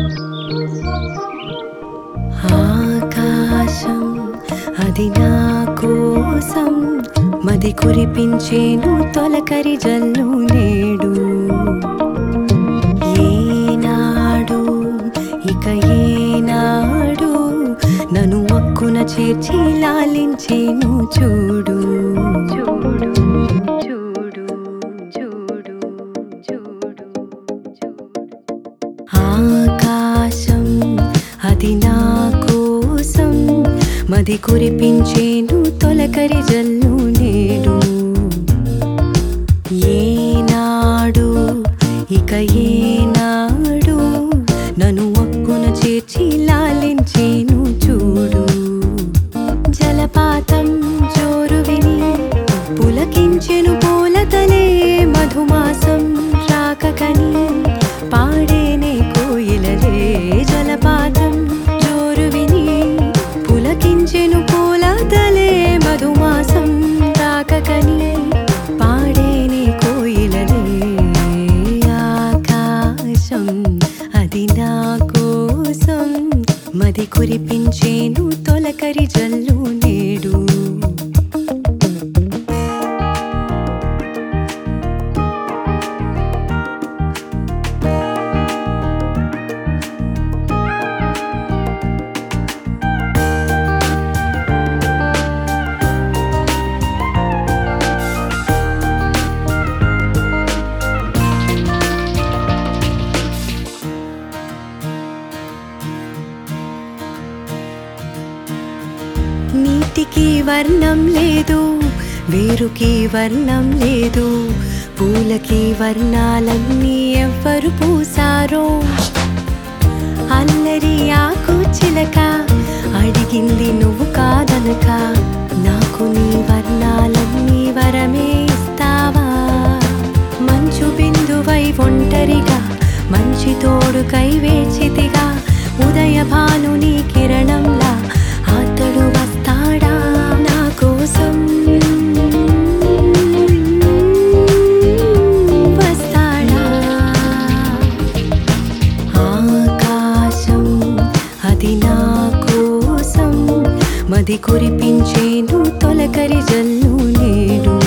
ఆకాశం అది నా కోసం మది కురిపించేను తొలకరి జల్లు నేడు ఏనాడు ఇక ఏనాడు నన్ను మక్కున చేర్చి లాలించేను చూడు చూడు చూడు చూడు చూడు ఆకాశం అది నా కోసం మది కురిపించేను తొలకరి జల్లు నేడు ఏనాడు ఇక ఏనాడు నన్ను ఒక్కున చేర్చి లాలించేను చూడు జలపాతం జోరు విని పులకించెను పూలతలే మధుమాసం రాకకని పాడేనే కోయిలలే జలపాతం జోరు విని పులకించెను పూలతలే మధుమాసం రాకకని పాడేనే కోయిలలే ఆకాశం అది నా కోసం మది కురిపించేను తొలకరి జల్లు నేడు నీటికి వర్ణం లేదు వేరుకి వర్ణం లేదు పూలకి వర్ణాలన్నీ ఎవ్వరు పూసారో అల్లరి ఆకు చిలక అడిగింది నువ్వు కాదనక నాకు నీ వర్ణాలన్నీ వరమే ఇస్తావా మంచు బిందువై ఒంటరిగా మంచి తోడుకై వేచితిగా ఉదయ భానుని కిరణంలా అతడు వస్తాడా నా కోసం వస్తాడా ఆకాశం అది నా కోసం మది కురిపించేను తొలకరి జల్లు నేడు